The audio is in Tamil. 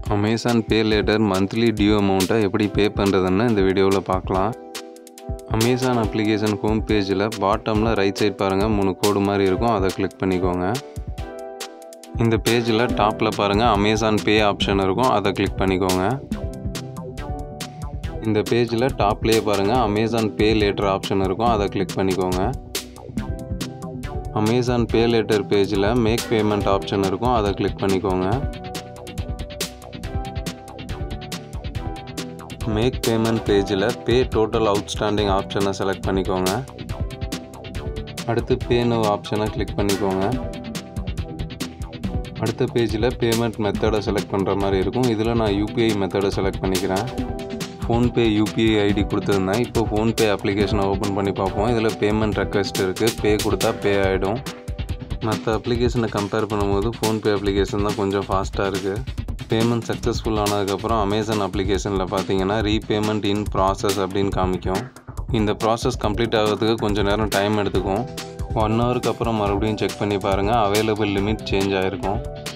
Amazon pay later monthly due அமௌண்ட்டை எப்படி பே பண்ணுறதுன்னு இந்த வீடியோவில் பார்க்கலாம் அமேசான் அப்ளிகேஷன் ஹோம் பேஜில் பாட்டமில் ரைட் சைட் பாருங்கள் மூணு கோடு மாதிரி இருக்கும் அதை கிளிக் பண்ணிக்கோங்க இந்த பேஜில் டாப்பில் பாருங்கள் அமேசான் பே ஆப்ஷன் இருக்கும் அதை கிளிக் பண்ணிக்கோங்க இந்த பேஜில் டாப்லேயே பாருங்கள் அமேசான் பே லேட்டர் ஆப்ஷன் இருக்கும் அதை கிளிக் பண்ணிக்கோங்க அமேசான் பே லேட்டர் பேஜில் மேக் பேமெண்ட் ஆப்ஷன் இருக்கும் அதை கிளிக் பண்ணிக்கோங்க மேக் பேமெண்ட் பேஜில் பே டோட்டல் அவுட்ஸ்டாண்டிங் ஆப்ஷனை செலக்ட் பண்ணிக்கோங்க அடுத்து பே நோ ஆப்ஷனை கிளிக் பண்ணிக்கோங்க அடுத்த பேஜில் பேமெண்ட் மெத்தடை செலக்ட் பண்ணுற மாதிரி இருக்கும் இதில் நான் யூபிஐ மெத்தடை செலக்ட் பண்ணிக்கிறேன் ஃபோன்பே யூபிஐ ஐடி கொடுத்துருந்தேன் இப்போ ஃபோன்பே அப்ளிகேஷனை ஓப்பன் பண்ணி பார்ப்போம் இதில் பேமெண்ட் ரெக்வெஸ்ட் இருக்குது பே கொடுத்தா பே ஆகிடும் மற்ற அப்ளிகேஷனை கம்பேர் பண்ணும்போது ஃபோன்பே அப்ளிகேஷன் தான் கொஞ்சம் ஃபாஸ்ட்டாக இருக்குது பேமெண்ட் சக்ஸஸ்ஃபுல் ஆனதுக்கப்புறம் அமேசான் அப்ளிகேஷனில் பார்த்தீங்கன்னா ரீபேமெண்ட் இன் ப்ராசஸ் அப்படின்னு காமிக்கும் இந்த ப்ராசஸ் கம்ப்ளீட் ஆகிறதுக்கு கொஞ்சம் நேரம் டைம் எடுத்துக்கும் ஒன் ஹவருக்கு அப்புறம் மறுபடியும் செக் பண்ணி பாருங்கள் அவைலபிள் லிமிட் சேஞ்ச் ஆகிருக்கும்